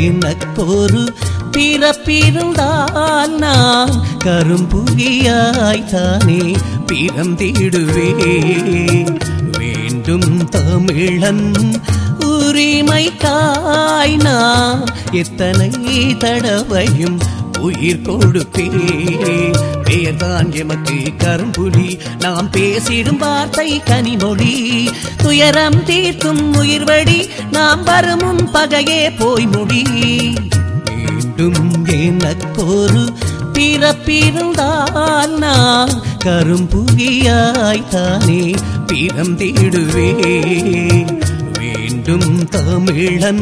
எனக்கொரு பிறப்பிருந்தால் நான் கரும்புகியாய்த்தானே பிறந்திடுவேன் வேண்டும் தமிழன் உரிமைக்காய் நான் எத்தனை தடவையும் உயிர் கொடுப்பேன் பெயர்தான் எமக்கு கரும்புலி நாம் பேசிடும் வார்த்தை கனிமொழி துயரம் தீர்க்கும் உயிர்வடி நாம் வருமுன் பகையே போய் முடி மீண்டும் எனக்கொரு பிறப்பிருந்தால் நான் கரும்புகியாய்த்தானே பிறந்திடுவேன் வேண்டும் தமிழன்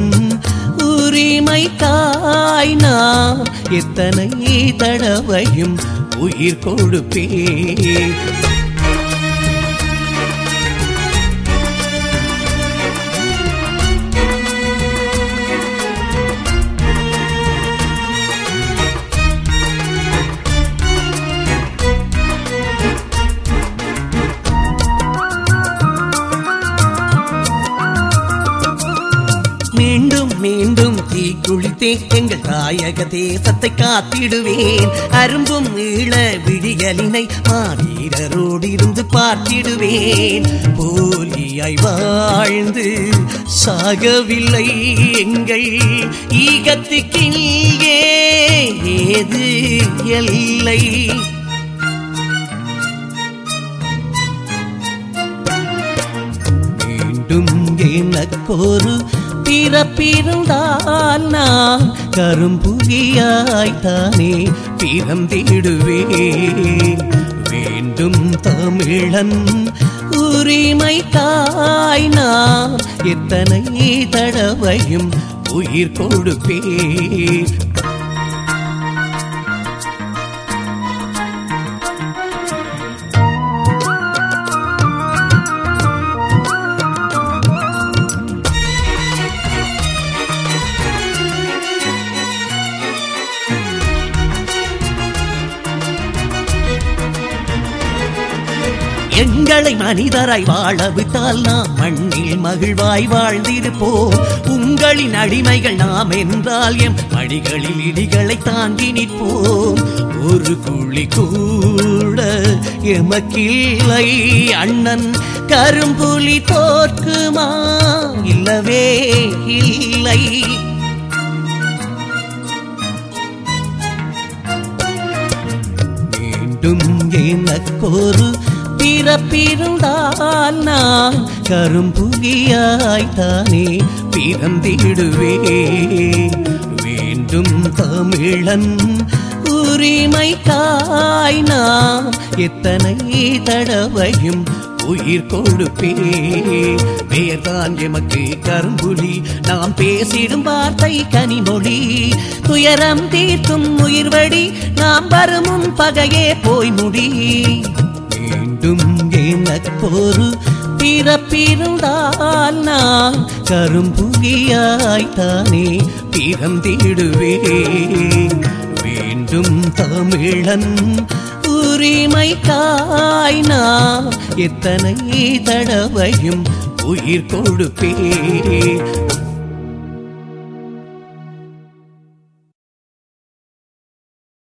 உரிமைக்காய் நான் எத்தனை தடவையும் உயிர் கொடுப்பேன் மீண்டும் மீண்டும் தீ குளித்தே எங்கள் தாயக தேசத்தை காத்திடுவேன் அரும்பும் ஈழ விடியலினை மாவீரரோடு இருந்து பார்த்திடுவேன் போலியாய் வாழ்ந்து சாகவில்லை எங்கள் ஈகத்துக்கிங்கே ஏது எல்லை மீண்டும் எனக்கொரு பிறப்பிருந்தால் நான் கரும்புகியாய்த்தானே பிறந்திடுவேன் வேண்டும் தமிழன் உரிமைக்காய் நான் எத்தனை தடவையும் உயிர் கொடுப்பேன் எங்களை மனிதராய் வாழ விட்டால் நாம் மண்ணில் மகிழ்வாய் வாழ்ந்திருப்போம் உங்களின் அடிமைகள் நாம் என்றால் எம் அடிகளில் இடிகளை தாங்கி நிற்போம் ஒரு குழி கூட எமக்கில்லை அண்ணன் கரும்புலி தோற்குமா இல்லவே இல்லை மீண்டும் எனக்கொரு பிறப்பிருந்தால் நான் கரும்புகியாய்த்தானே பிறந்திடுவேன் வேண்டும் தமிழன் உரிமைக்காய் நான் எத்தனை தடவையும் உயிர் கொடுப்பேன் பெயர்தான் எமக்கு கரும்புலி நாம் பேசிடும் வார்த்தை கனிமொழி துயரம் தீர்க்கும் உயிர்வடி நாம் வருமுன் பகையே போய் முடி மீண்டும் எனக்கொரு பிறப்பிருந்தால் நான் கரும்புகியாய்த்தானே பிறந்திடுவேன் வேண்டும் தமிழன் உரிமைக்காய் நான் எத்தனை தடவையும் உயிர் கொடுப்பேன்